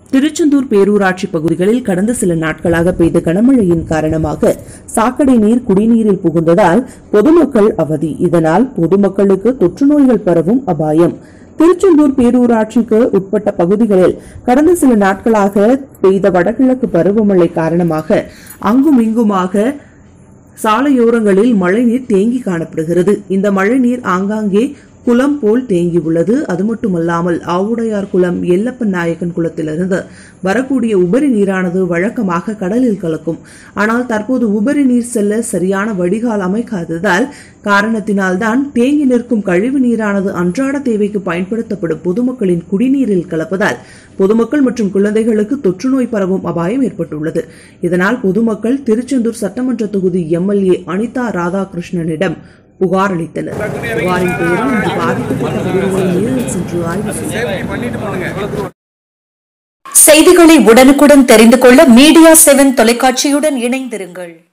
திருச்செந்தூர் பேரூராட்சி பகுதிகளில் கடந்த சில நாட்களாக பெய்த கனமழையின் காரணமாக சாக்கடை நீர் குடிநீரில் புகுந்ததால் பொதுமக்கள் அவதி இதனால் பொதுமக்களுக்கு தொற்றுநோய்கள் பரவும் அபாயம் திருச்செந்தூர் பேரூராட்சிக்கு உட்பட்ட பகுதிகளில் கடந்த சில நாட்களாக பெய்த வடகிழக்கு பருவமழை காரணமாக அங்கும் இங்குமாக சாலையோரங்களில் மழைநீர் தேங்கி காணப்படுகிறது இந்த மழைநீர் ஆங்காங்கே குளம் போல் தேங்கியுள்ளது அது மட்டுமல்லாமல் ஆவுடையார் குளம் எல்லப்பன் நாயக்கன் குளத்திலிருந்து வரக்கூடிய உபரி நீரானது வழக்கமாக கடலில் கலக்கும் ஆனால் தற்போது உபரி நீர் செல்ல சரியான வடிகால் அமைக்காததால் காரணத்தினால்தான் தேங்கி நிற்கும் கழிவு நீரானது அன்றாட தேவைக்கு பயன்படுத்தப்படும் பொதுமக்களின் குடிநீரில் கலப்பதால் பொதுமக்கள் மற்றும் குழந்தைகளுக்கு தொற்றுநோய் பரவும் அபாயம் ஏற்பட்டுள்ளது இதனால் பொதுமக்கள் திருச்செந்தூர் சட்டமன்ற தொகுதி எம்எல்ஏ அனிதா ராதாகிருஷ்ணனிடம் புகார் அளித்தனர் புகாரின் பேரில் இந்த பாதிக்கப்பட்ட பகுதிகளை நேரில் சென்று ஆய்வு செய்தனர் செய்திகளை உடனுக்குடன் தெரிந்து கொள்ள மீடியா செவன் தொலைக்காட்சியுடன் இணைந்திருங்கள்